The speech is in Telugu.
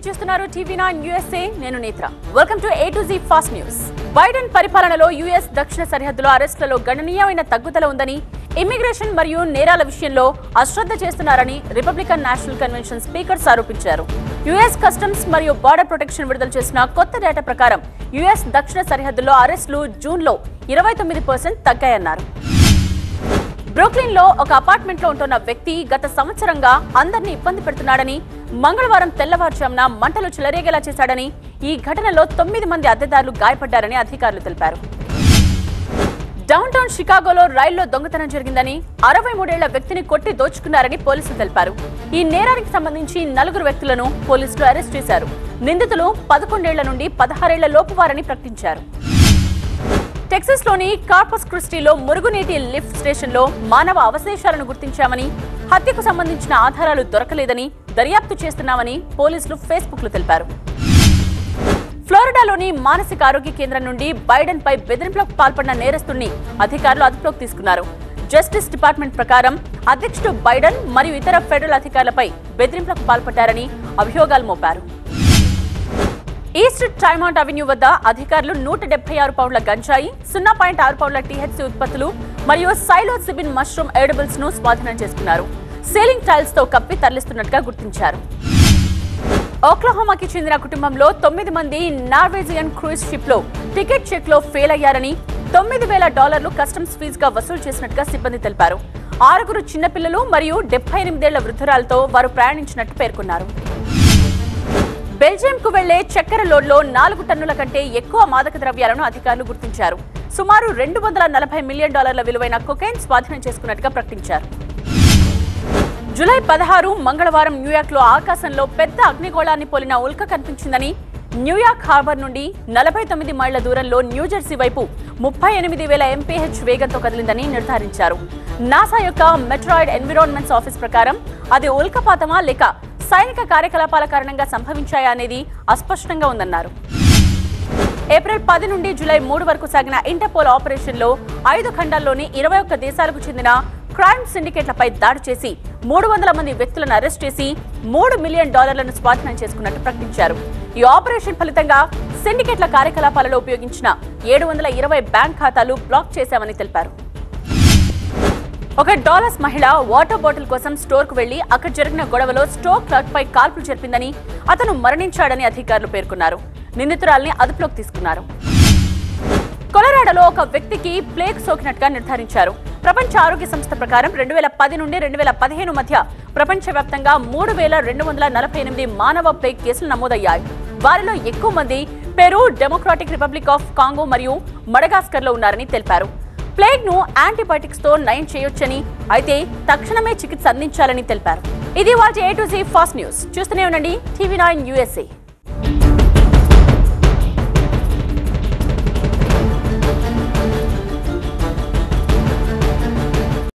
చూస్తున్నారు టీవీ నైన్ యూఎస్ఏ నేను Netra welcome to A to Z fast news Biden పరిపాలనలో యుఎస్ దక్షిణ సరిహద్దులో అరెస్టులలో గణనీయమైన తగ్గుదల ఉందని ఇమ్మిగ్రేషన్ మరియు నేరాల విషయంలో అశ్రద్ధ చేస్తున్నారని రిపబ్లికన్ నేషనల్ కన్వెన్షన్ స్పీకర్స్ ఆరోపించారు యుఎస్ కస్టమ్స్ మరియు బార్డర్ ప్రొటెక్షన్ విడుదల చేసిన కొత్త డేటా ప్రకారం యుఎస్ దక్షిణ సరిహద్దులో అరెస్టులు జూన్లో ఇరవై తొమ్మిది పర్సెంట్ తగ్గాయన్నారు బ్రూక్లిన్ లో ఒక అపార్ట్మెంట్ లో ఉంటున్న వ్యక్తి గత సంవత్సరంగా అందరినీ ఇబ్బంది పెడుతున్నాడని మంగళవారం తెల్లవారుజామున మంటలు చెలరేగేలా చేశాడని ఈ ఘటనలో తొమ్మిది మంది అద్దెదారులు గాయపడ్డారని అధికారులు తెలిపారు డౌన్ టౌన్ షికాగోలో రైల్లో దొంగతనం జరిగిందని అరవై మూడేళ్ల వ్యక్తిని కొట్టి దోచుకున్నారని పోలీసులు తెలిపారు ఈ నేరానికి సంబంధించి నలుగురు వ్యక్తులను పోలీసులు అరెస్ట్ చేశారు నిందితులు పదకొండేళ్ల నుండి పదహారేళ్ల లోపు వారని ప్రకటించారు టెక్సస్ లోని కార్పస్ క్రిస్టీలో మురుగునీటి లిఫ్ట్ స్టేషన్ లో మానవ అవశేషాలను గుర్తించామని హత్యకు సంబంధించిన ఆధారాలు దొరకలేదని దర్యాప్తు చేస్తున్నామని పోలీసులు ఫేస్బుక్ లో తెలిపారు ఫ్లోరిడాలోని మానసిక ఆరోగ్య కేంద్రం నుండి బైడెన్ పై బెదిరింపులకు పాల్పడిన నేరస్తుడిని అధికారులు అదుపులోకి తీసుకున్నారు జస్టిస్ డిపార్ట్మెంట్ ప్రకారం అధ్యక్షుడు బైడెన్ మరియు ఇతర ఫెడరల్ అధికారులపై బెదిరింపులకు పాల్పడ్డారని అభియోగాలు మోపారు ఈస్ట్ ట్రైమౌంట్ అవెన్యూ వద్ద అధికారులు నూట డెబ్బై ఆరు పౌండ్ల గంజాయి సున్నా పాయింట్ ఆరు పౌండ్ల టీహెచ్సీ ఉత్పత్తులు మరియు సైలోసిబిన్ మష్రూమ్ ఎడిబుల్స్ ను స్వాధీనం చేసుకున్నారు సీలింగ్ టైల్స్ తో కప్పి తరలిస్తున్నట్టుగా గుర్తించారు ఓక్లహోమాకి చెందిన కుటుంబంలో తొమ్మిది మంది నార్వేజియన్ క్రూయిజ్ షిప్ లో టికెట్ చెక్ లో ఫెయిల్ అయ్యారని తొమ్మిది వేల డాలర్లు కస్టమ్స్ ఫీజుగా వసూలు చేసినట్టుగా సిబ్బంది తెలిపారు ఆరుగురు చిన్నపిల్లలు మరియు డెబ్బై ఎనిమిదేళ్ల వృద్ధురాలతో వారు ప్రయాణించినట్టు పేర్కొన్నారు బెల్జియంకు వెళ్లే చక్కెర లోడ్లో నాలుగు టన్నుల కంటే ఎక్కువ మాదక ద్రవ్యాలను అధికారులు గుర్తించారు సుమారు రెండు వందల నలభై మిలియన్ డాలర్ల విలువైన కొకైన్ స్వాధీనం చేసుకున్నట్టుగా ప్రకటించారు జూలై పదహారు మంగళవారం న్యూయార్క్ లో ఆకాశంలో పెద్ద అగ్నిగోళాన్ని పోలిన ఉల్క కనిపించిందని న్యూయార్క్ హార్బర్ నుండి నలభై తొమ్మిది మైళ్ల దూరంలో న్యూజెర్సీ వైపు ముప్పై ఎనిమిది వేల ఎంపీహెచ్ వేగంతో కదిలిందని నిర్ధారించారు నాసా యొక్క మెట్రాయిడ్ ఎన్విరాన్మెంట్స్ ఆఫీస్ ప్రకారం అది ఉల్కపాతమా లేక సైనిక కార్యకలాపాల కారణంగా సంభవించాయా అనేది అస్పష్టంగా ఉందన్నారు ఏప్రిల్ పది నుండి జూలై మూడు వరకు సాగిన ఇంటర్పోల్ ఆపరేషన్లో ఐదు ఖండాల్లోని ఇరవై ఒక్క దేశాలకు చెందిన క్రైమ్ సిండికేట్లపై దాడి చేసి మూడు వందల మంది వ్యక్తులను అరెస్ట్ చేసి మూడు మిలియన్ డాలర్లను స్వాధీనం చేసుకున్నట్టు ప్రకటించారు ఈ ఆపరేషన్ ఫలితంగా సిండికేట్ల కార్యకలాపాలలో ఉపయోగించిన ఏడు వందల ఇరవై బ్యాంక్ ఖాతాలు బ్లాక్ చేశామని తెలిపారు ఒక డాలర్స్ మహిళ వాటర్ బాటిల్ కోసం స్టోర్ కు వెళ్లి అక్కడ జరిగిన గొడవలో స్టోర్ క్లర్క్ పై కాల్పులు జరిపిందని అతను మరణించాడని అధికారులు పేర్కొన్నారు నిందితురాల్ని అదుపులోకి తీసుకున్నారు కొలరాడోలో ఒక వ్యక్తికి ప్లేగ్ సోకినట్టుగా నిర్ధారించారు ప్రపంచ ఆరోగ్య సంస్థ ప్రకారం రెండు వేల పది నుండి రెండు వేల పదిహేను మధ్య ప్రపంచవ్యాప్తంగా మూడు వేల రెండు వందల నలభై ఎనిమిది మానవ ప్లేగ్ కేసులు నమోదయ్యాయి వారిలో ఎక్కువ మంది Peru Democratic Republic of Congo మరియు మడగాస్కర్ లో ఉన్నారని తెలిపారు ప్లేగ్ ను యాంటీబయాటిక్స్ తో నయం చేయొచ్చని అయితే తక్షణమే చికిత్స అందించాలని తెలిపారు ఇది వాటి A to Z fast news చూస్తూనే ఉండండి టీవీ నైన్ యూఎస్ఏ